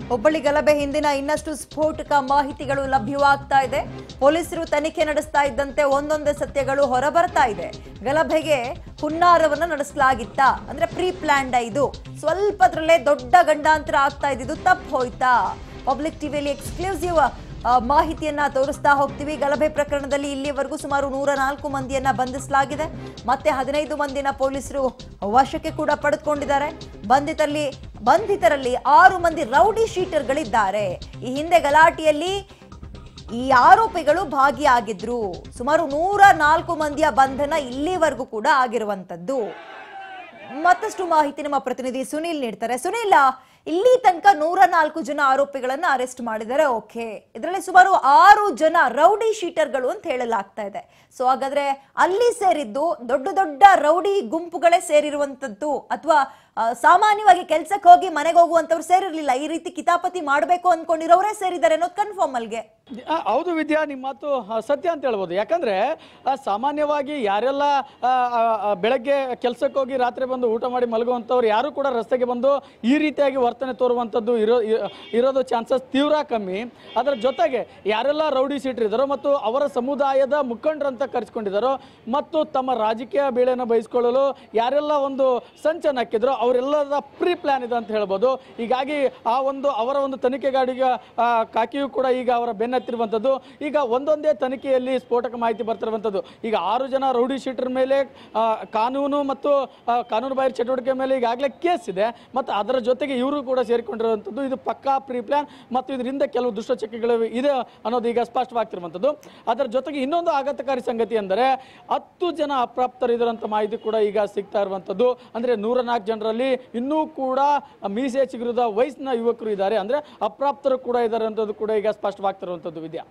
ಹುಬ್ಬಳ್ಳಿ ಗಲಭೆ ಹಿಂದಿನ ಇನ್ನಷ್ಟು ಸ್ಫೋಟಕ ಮಾಹಿತಿಗಳು ಲಭ್ಯವಾಗ್ತಾ ಇದೆ ಪೊಲೀಸರು ತನಿಖೆ ನಡೆಸ್ತಾ ಇದ್ದಂತೆ ಒಂದೊಂದೇ ಸತ್ಯಗಳು ಹೊರಬರ್ತಾ ಇದೆ ಗಲಭೆಗೆ ಹುನ್ನಾರವನ್ನ ನಡೆಸಲಾಗಿತ್ತ ಅಂದ್ರೆ ಪ್ರೀ ಪ್ಲಾನ್ಡ್ ಇದು ಸ್ವಲ್ಪದ್ರಲ್ಲೇ ದೊಡ್ಡ ಗಂಡಾಂತರ ಆಗ್ತಾ ಇದ್ದಿದ್ದು ತಪ್ಪು ಹೋಯ್ತಾ ಪಬ್ಲಿಕ್ ಟಿವಿಯಲ್ಲಿ ಎಕ್ಸ್ಕ್ಲೂಸಿವ್ ಮಾಹಿತಿಯನ್ನ ತೋರಿಸ್ತಾ ಹೋಗ್ತೀವಿ ಗಲಭೆ ಪ್ರಕರಣದಲ್ಲಿ ಇಲ್ಲಿವರೆಗೂ ಸುಮಾರು ನೂರ ನಾಲ್ಕು ಮಂದಿಯನ್ನ ಬಂಧಿಸಲಾಗಿದೆ ಮತ್ತೆ ಹದಿನೈದು ಮಂದಿನ ಪೊಲೀಸರು ವಶಕ್ಕೆ ಕೂಡ ಪಡೆದುಕೊಂಡಿದ್ದಾರೆ ಬಂಧಿತರಲ್ಲಿ ಬಂಧಿತರಲ್ಲಿ ಆರು ಮಂದಿ ರೌಡಿ ಶೀಟರ್ಗಳಿದ್ದಾರೆ ಈ ಹಿಂದೆ ಗಲಾಟೆಯಲ್ಲಿ ಈ ಆರೋಪಿಗಳು ಭಾಗಿಯಾಗಿದ್ರು ಸುಮಾರು ನೂರ ನಾಲ್ಕು ಮಂದಿಯ ಬಂಧನ ಇಲ್ಲಿವರೆಗೂ ಕೂಡ ಆಗಿರುವಂತದ್ದು ಮತ್ತಷ್ಟು ಮಾಹಿತಿ ನಮ್ಮ ಪ್ರತಿನಿಧಿ ಸುನೀಲ್ ನೀಡ್ತಾರೆ ಸುನೀಲ್ ಇಲ್ಲಿ ತನಕ ನೂರ ನಾಲ್ಕು ಜನ ಆರೋಪಿಗಳನ್ನ ಅರೆಸ್ಟ್ ಮಾಡಿದ್ದಾರೆ ಓಕೆ ಇದರಲ್ಲಿ ಸುಮಾರು ಆರು ಜನ ರೌಡಿ ಶೀಟರ್ಗಳು ಅಂತ ಹೇಳಲಾಗ್ತಾ ಇದೆ ಸೊ ಹಾಗಾದ್ರೆ ಅಲ್ಲಿ ಸೇರಿದ್ದು ದೊಡ್ಡ ದೊಡ್ಡ ರೌಡಿ ಗುಂಪುಗಳೇ ಸೇರಿರುವಂತದ್ದು ಅಥವಾ ಆ, ಸಾಮಾನ್ಯವಾಗಿ ಕೆಲ್ಸಕ್ಕೆ ಹೋಗಿ ಮನೆಗೆ ಹೋಗುವಂತವ್ರು ಸೇರಿರ್ಲಿಲ್ಲ ಈ ರೀತಿ ಕಿತಾಪತಿ ಮಾಡಬೇಕು ಅನ್ಕೊಂಡಿರೋರೇ ಸೇರಿದ್ದಾರೆ ಅನ್ನೋದು ಕನ್ಫರ್ಮ್ ಅಲ್ಗೆ ಆ, ಹೌದು ವಿದ್ಯಾ ನಿಮ್ಮ ಮಾತು ಆ, ಸತ್ಯ ಅಂತ ಹೇಳ್ಬೋದು ಯಾಕಂದ್ರೆ ಆ, ಸಾಮಾನ್ಯವಾಗಿ ಯಾರೆಲ್ಲ ಆ, ಆ, ಆ, ಬೆಳಗ್ಗೆ ಕೆಲಸಕ್ಕೆ ಹೋಗಿ ರಾತ್ರಿ ಬಂದು ಊಟ ಮಾಡಿ ಮಲಗುವಂಥವ್ರು ಯಾರು ಕೂಡ ರಸ್ತೆಗೆ ಬಂದು ಈ ರೀತಿಯಾಗಿ ವರ್ತನೆ ತೋರುವಂಥದ್ದು ಇರೋ ಇ- ಇರೋದು ಚಾನ್ಸಸ್ ತೀವ್ರ ಕಮ್ಮಿ ಅದರ ಜೊತೆಗೆ ಯಾರೆಲ್ಲ ರೌಡಿ ಸೀಟರ್ ಇದ್ದಾರೋ ಮತ್ತು ಅವರ ಸಮುದಾಯದ ಮುಖಂಡರಂತ ಕರೆಸ್ಕೊಂಡಿದ್ದಾರೋ ಮತ್ತು ತಮ್ಮ ರಾಜಕೀಯ ಬೇಳೆಯನ್ನು ಬಯಸ್ಕೊಳ್ಳಲು ಯಾರೆಲ್ಲ ಒಂದು ಸಂಚನ್ನು ಹಾಕಿದ್ರು ಅವರೆಲ್ಲದ ಪ್ರೀ ಪ್ಲಾನ್ ಇದೆ ಅಂತ ಹೇಳ್ಬೋದು ಹೀಗಾಗಿ ಆ ಒಂದು ಅವರ ಒಂದು ತನಿಖೆಗಾಡಿಗೆ ಆ, ಕಾಕಿಯು ಕೂಡ ಈಗ ಅವರ ಬೆನ್ನತ್ತಿರುವಂಥದ್ದು ಈಗ ಒಂದೊಂದೇ ತನಿಖೆಯಲ್ಲಿ ಸ್ಫೋಟಕ ಮಾಹಿತಿ ಬರ್ತಿರುವಂಥದ್ದು ಈಗ ಆರು ಜನ ರೌಡಿ ಶೀಟರ್ ಮೇಲೆ ಆ, ಕಾನೂನು ಮತ್ತು ಆ, ಕಾನೂನು ಬಾಹಿರ ಚಟುವಟಿಕೆ ಮೇಲೆ ಈಗಾಗಲೇ ಕೇಸ್ ಇದೆ ಮತ್ತು ಅದರ ಜೊತೆಗೆ ಇವರು ಕೂಡ ಸೇರಿಕೊಂಡಿರುವಂಥದ್ದು ಇದು ಪಕ್ಕಾ ಪ್ರೀ ಪ್ಲಾನ್ ಮತ್ತು ಇದರಿಂದ ಕೆಲವು ದುಷ್ಟಚಕ್ಕೆಗಳು ಇದೆ ಅನ್ನೋದು ಈಗ ಸ್ಪಷ್ಟವಾಗ್ತಿರುವಂಥದ್ದು ಅದರ ಜೊತೆಗೆ ಇನ್ನೊಂದು ಆಘಾತಕಾರಿ ಸಂಗತಿ ಎಂದರೆ ಹತ್ತು ಜನ ಅಪ್ರಾಪ್ತರಿದ್ದರಂಥ ಮಾಹಿತಿ ಕೂಡ ಈಗ ಸಿಗ್ತಾ ಇರುವಂಥದ್ದು ಅಂದರೆ ನೂರ ನಾಲ್ಕು ಜನರಲ್ಲಿ ಇನ್ನೂ ಕೂಡ ಮೀಸೆ ಚಿಗುರಿದ ವಯಸ್ಸಿನ ಯುವಕರು ಇದ್ದಾರೆ ಅಂದರೆ ಅಪ್ರಾಪ್ತರು ಕೂಡ ಇದ್ದಾರೆ ಅಂತದ್ದು ಕೂಡ ಈಗ ಸ್ಪಷ್ಟವಾಗ್ತಿರುವಂಥದ್ದು ವಿದ್ಯಾ